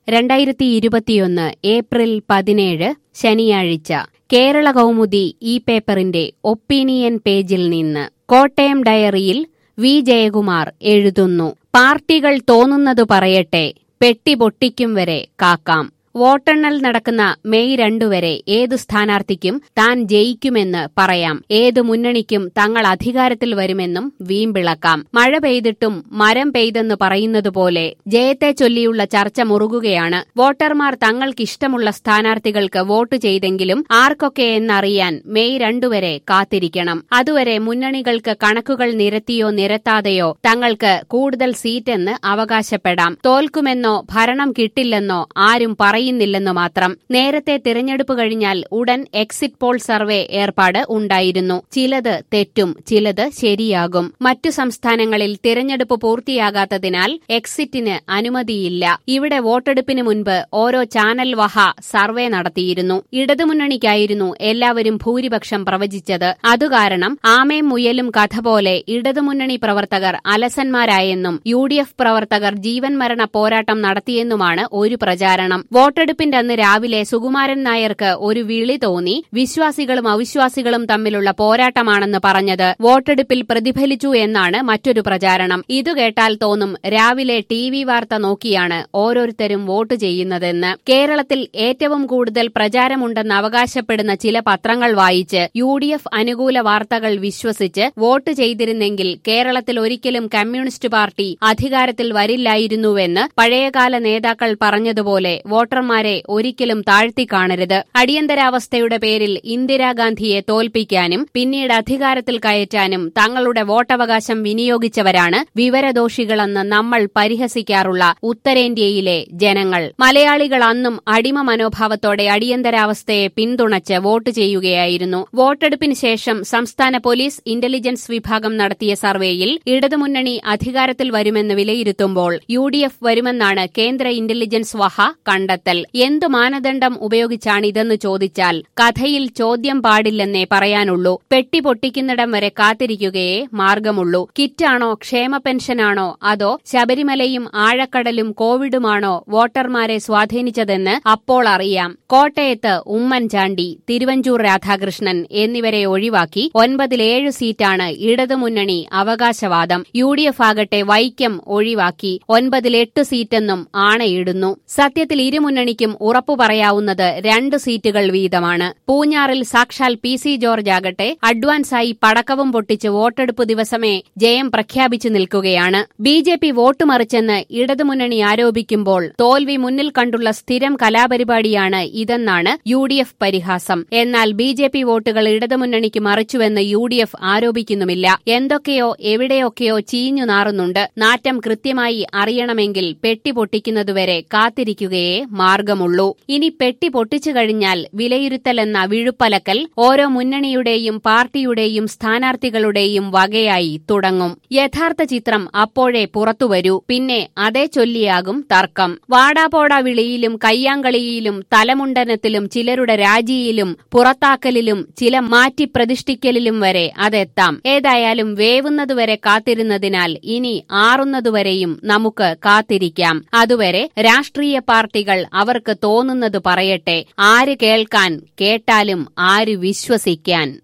രണ്ടായിരത്തി ഇരുപത്തിയൊന്ന് ഏപ്രിൽ പതിനേഴ് ശനിയാഴ്ച കേരള കൗമുദി ഈ പേപ്പറിന്റെ ഒപ്പീനിയൻ പേജിൽ നിന്ന് കോട്ടയം ഡയറിയിൽ വി ജയകുമാർ എഴുതുന്നു പാർട്ടികൾ തോന്നുന്നത് പറയട്ടെ പെട്ടി പൊട്ടിക്കും വരെ കാക്കാം വോട്ടെണ്ണൽ നടക്കുന്ന മെയ് രണ്ടു വരെ ഏത് സ്ഥാനാർത്ഥിക്കും താൻ ജയിക്കുമെന്ന് പറയാം ഏത് മുന്നണിക്കും തങ്ങൾ അധികാരത്തിൽ വരുമെന്നും വീമ്പിളക്കാം മഴ പെയ്തിട്ടും മരം പെയ്തെന്ന് പറയുന്നതുപോലെ ജയത്തെ ചൊല്ലിയുള്ള ചർച്ച മുറുകുകയാണ് വോട്ടർമാർ തങ്ങൾക്കിഷ്ടമുള്ള സ്ഥാനാർത്ഥികൾക്ക് വോട്ട് ചെയ്തെങ്കിലും ആർക്കൊക്കെ എന്നറിയാൻ മെയ് രണ്ടു വരെ കാത്തിരിക്കണം അതുവരെ മുന്നണികൾക്ക് കണക്കുകൾ നിരത്തിയോ നിരത്താതെയോ തങ്ങൾക്ക് കൂടുതൽ സീറ്റെന്ന് അവകാശപ്പെടാം തോൽക്കുമെന്നോ ഭരണം കിട്ടില്ലെന്നോ ആരും പറയുന്നില്ലെന്നു മാത്രം നേരത്തെ തിരഞ്ഞെടുപ്പ് കഴിഞ്ഞാൽ ഉടൻ എക്സിറ്റ് പോൾ സർവേ ഏർപ്പാട് ഉണ്ടായിരുന്നു ചിലത് തെറ്റും ചിലത് ശരിയാകും മറ്റു സംസ്ഥാനങ്ങളിൽ തിരഞ്ഞെടുപ്പ് പൂർത്തിയാകാത്തതിനാൽ എക്സിറ്റിന് അനുമതിയില്ല ഇവിടെ വോട്ടെടുപ്പിന് മുൻപ് ഓരോ ചാനൽ വഹ സർവേ നടത്തിയിരുന്നു ഇടതുമുന്നണിക്കായിരുന്നു എല്ലാവരും ഭൂരിപക്ഷം പ്രവചിച്ചത് അതുകാരണം ആമയും മുയലും കഥ പോലെ ഇടതുമുന്നണി പ്രവർത്തകർ അലസന്മാരായെന്നും യു ഡി എഫ് പ്രവർത്തകർ ജീവൻ മരണ പോരാട്ടം നടത്തിയെന്നുമാണ് ഒരു പ്രചാരണം വോട്ടെടുപ്പിന്റെ അന്ന് രാവിലെ സുകുമാരൻ നായർക്ക് ഒരു വിളി തോന്നി വിശ്വാസികളും അവിശ്വാസികളും തമ്മിലുള്ള പോരാട്ടമാണെന്ന് പറഞ്ഞത് വോട്ടെടുപ്പിൽ പ്രതിഫലിച്ചു എന്നാണ് മറ്റൊരു പ്രചാരണം ഇതു കേട്ടാൽ തോന്നും രാവിലെ ടി വി വാർത്ത നോക്കിയാണ് ഓരോരുത്തരും വോട്ട് ചെയ്യുന്നതെന്ന് കേരളത്തിൽ ഏറ്റവും കൂടുതൽ പ്രചാരമുണ്ടെന്ന് അവകാശപ്പെടുന്ന ചില പത്രങ്ങൾ വായിച്ച് യു ഡി എഫ് അനുകൂല വാർത്തകൾ വിശ്വസിച്ച് വോട്ട് ചെയ്തിരുന്നെങ്കിൽ കേരളത്തിൽ ഒരിക്കലും കമ്മ്യൂണിസ്റ്റ് പാർട്ടി അധികാരത്തിൽ വരില്ലായിരുന്നുവെന്ന് പഴയകാല നേതാക്കൾ പറഞ്ഞതുപോലെ വോട്ടർമാരെ ഒരിക്കലും താഴ്ത്തിക്കാണരുത് അടിയന്തരാവസ്ഥയുടെ പേരിൽ ഇന്ദിരാഗാന്ധിയെ തോൽപ്പിക്കാനും പിന്നീട് അധികാരത്തിൽ കയറ്റാനും തങ്ങളുടെ വോട്ടവകാശം വിനിയോഗിച്ചവരാണ് വിവരദോഷികളെന്ന് നമ്മൾ പരിഹസിക്കാറുള്ള ഉത്തരേന്ത്യയിലെ ജനങ്ങൾ മലയാളികൾ അന്നും അടിമ മനോഭാവത്തോടെ അടിയന്തരാവസ്ഥയെ പിന്തുണച്ച് വോട്ട് ചെയ്യുകയായിരുന്നു വോട്ടെടുപ്പിന് ശേഷം സംസ്ഥാന പോലീസ് ഇന്റലിജൻസ് വിഭാഗം നടത്തിയ സർവേയിൽ ഇടതുമുന്നണി അധികാരത്തിൽ വരുമെന്ന് വിലയിരുത്തുമ്പോൾ യു ഡി എഫ് വരുമെന്നാണ് കേന്ദ്ര ഇന്റലിജൻസ് വഹ കണ്ടെത്തൽ എന്തു മാനദണ്ഡം ഉപയോഗിച്ചാണിതെന്ന് ചോദിച്ചാൽ കഥയിൽ ചോദ്യം പാടില്ലെന്നേ പറയാനുള്ളൂ പെട്ടി പൊട്ടിക്കുന്നിടം വരെ കാത്തിരിക്കുകയേ മാർഗമുള്ളൂ കിറ്റാണോ ക്ഷേമ പെൻഷനാണോ അതോ ശബരിമലയും ആഴക്കടലും കോവിഡുമാണോ വോട്ടർമാരെ സ്വാധീനിച്ചതെന്ന് അപ്പോൾ അറിയാം കോട്ടയത്ത് ഉമ്മൻചാണ്ടി തിരുവഞ്ചൂർ രാധാകൃഷ്ണൻ എന്നിവരെ ഒഴിവാക്കി ഒൻപതിലേഴ് സീറ്റാണ് ഇടതുമുന്നണി അവകാശവാദം യു ഡി എഫ് ആകട്ടെ വൈക്കം ഒഴിവാക്കി ഒൻപതിൽ എട്ട് സീറ്റെന്നും ആണയിടുന്നു സത്യത്തിൽ ഇരുമുന്നണിക്കും ഉറപ്പു പറയാവുന്നത് രണ്ട് സീറ്റുകൾ വീതമാണ് പൂഞ്ഞാറിൽ സാക്ഷാൽ പി സി ജോർജ് ആകട്ടെ അഡ്വാൻസായി പടക്കവും പൊട്ടിച്ച് വോട്ടെടുപ്പ് ദിവസമേ ജയം പ്രഖ്യാപിച്ചു നിൽക്കുകയാണ് ബി ജെ പി വോട്ട് മറിച്ചെന്ന് ഇടതുമുന്നണി ആരോപിക്കുമ്പോൾ തോൽവി മുന്നിൽ കണ്ടുള്ള സ്ഥിരം കലാപരിപാടിയാണ് ഇതെന്നാണ് യു ഡി എഫ് പരിഹാസം എന്നാൽ ബി ജെ പി വോട്ടുകൾ ഇടതുമുന്നണിക്ക് മറിച്ചുവെന്ന് യു ഡി എഫ് ആരോപിക്കുന്നുമില്ല എന്തൊക്കെയോ എവിടെയൊക്കെയോ ചീഞ്ഞു നാറുന്നുണ്ട് നാറ്റം കൃത്യമായി അറിയണമെങ്കിൽ പെട്ടി പൊട്ടിക്കുന്നതുവരെ കാത്തിരിക്കുകയേ മാർഗമുള്ളൂ ഇനി പെട്ടി പൊട്ടിച്ചു കഴിഞ്ഞാൽ വിലയിരുത്തലെന്ന വിഴുപ്പലക്കൽ ഓരോ മുന്നണിയുടെയും പാർട്ടിയുടെയും സ്ഥാനാർത്ഥികളുടെയും വകയായി തുടങ്ങും യഥാർത്ഥ ചിത്രം അപ്പോഴേ പുറത്തുവരൂ പിന്നെ അതേ ചൊല്ലിയാകും തർക്കം വാടാപോടാ വിളിയിലും കയ്യാങ്കളിയിലും തലമുണ്ടനത്തിലും ചിലരുടെ രാജിയിലും പുറത്താക്കലിലും ചില മാറ്റി പ്രതിഷ്ഠിക്കലിലും വരെ അതെത്താം ഏതായാലും വേവുന്നതുവരെ കാത്തിരുന്നതിനാൽ ഇനി ആറുന്നതുവരെയും നമുക്ക് കാത്തിരിക്കാം അതുവരെ രാഷ്ട്രീയ പാർട്ടികൾ അവർക്ക് തോന്നുന്നത് പറയട്ടെ ആര് കേൾക്കാൻ കേട്ടാലും ആര് വിശ്വസിക്കാൻ